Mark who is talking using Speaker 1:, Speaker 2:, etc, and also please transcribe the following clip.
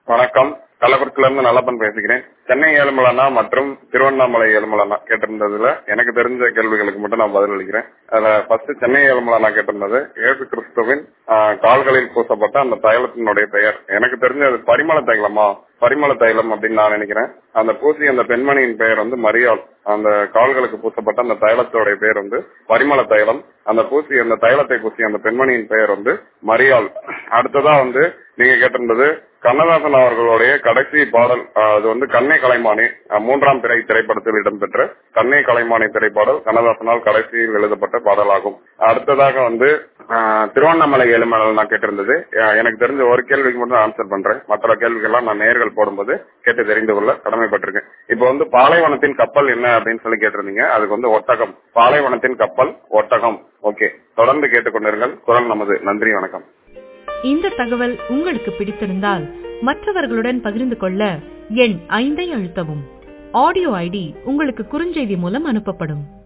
Speaker 1: வணக்கம் கள்ளக்குறிச்சில இருந்து நல்லப்பன் பேசுகிறேன் சென்னை ஏழுமலனா மற்றும் திருவண்ணாமலை ஏழுமலனா கேட்டிருந்ததுல எனக்கு தெரிஞ்ச கேள்விகளுக்கு மட்டும் நான் பதில் அளிக்கிறேன் அதுல ஃபர்ஸ்ட் சென்னை ஏழுமலனா கேட்டிருந்தது ஏசு கிறிஸ்துவின் ஆஹ், கால்களில் பூசப்பட்ட அந்த தைலத்தினுடைய பெயர் எனக்கு தெரிஞ்ச அது பரிமள தைலமா பரிமள தைலம் அப்படின்னு நான் நினைக்கிறேன் அந்த பூசி அந்த பெண்மணியின் பெயர் வந்து மரியாள் அந்த கால்களுக்கு பூசப்பட்ட அந்த தைலத்தோடைய பெயர் வந்து பரிமள தைலம் அந்த பூசி அந்த தைலத்தை பூசி அந்த பெண்மணியின் பெயர் வந்து மரியாள் அடுத்ததா வந்து நீங்க கேட்டிருந்தது கண்ணதாசன் அவர்களுடைய கடைசி பாடல் ஆஹ், அது வந்து கண்ணை கலைமானி ஆஹ், மூன்றாம் திரை திரைப்படத்தில் இடம்பெற்ற கண்ணை கலைமானி திரைப்பாடல் கண்ணதாசனால் கடைசியில் எழுதப்பட்ட பாடலாகும் அடுத்ததாக வந்து ஆஹ், திருவண்ணாமலை ஏழுமலை நான் கேட்டிருந்தது ஆஹ், எனக்கு தெரிஞ்ச ஒரு கேள்விக்கு மட்டும் ஆன்சர் பண்றேன் மற்ற கேள்விகள்லாம் நான் நேர்கள் போடும்போது கேட்டு தெரிந்து கொள்ள கடமைப்பட்டிருக்கேன் இப்போ வந்து பாலைவனத்தின் கப்பல் என்ன அப்படின்னு சொல்லி கேட்டிருந்தீங்க அதுக்கு வந்து ஒட்டகம் பாலைவனத்தின் கப்பல் ஒட்டகம் ஓகே தொடர்ந்து கேட்டுக்கொண்டிருங்கள் குரல் நமது நன்றி வணக்கம்
Speaker 2: இந்த தகவல் உங்களுக்கு பிடித்திருந்தால் மற்றவர்களுடன் பகிர்ந்து கொள்ள எண் ஐந்தை அழுத்தவும் ஆடியோ ஐடி உங்களுக்கு குறுஞ்செய்தி மூலம் அனுப்பப்படும்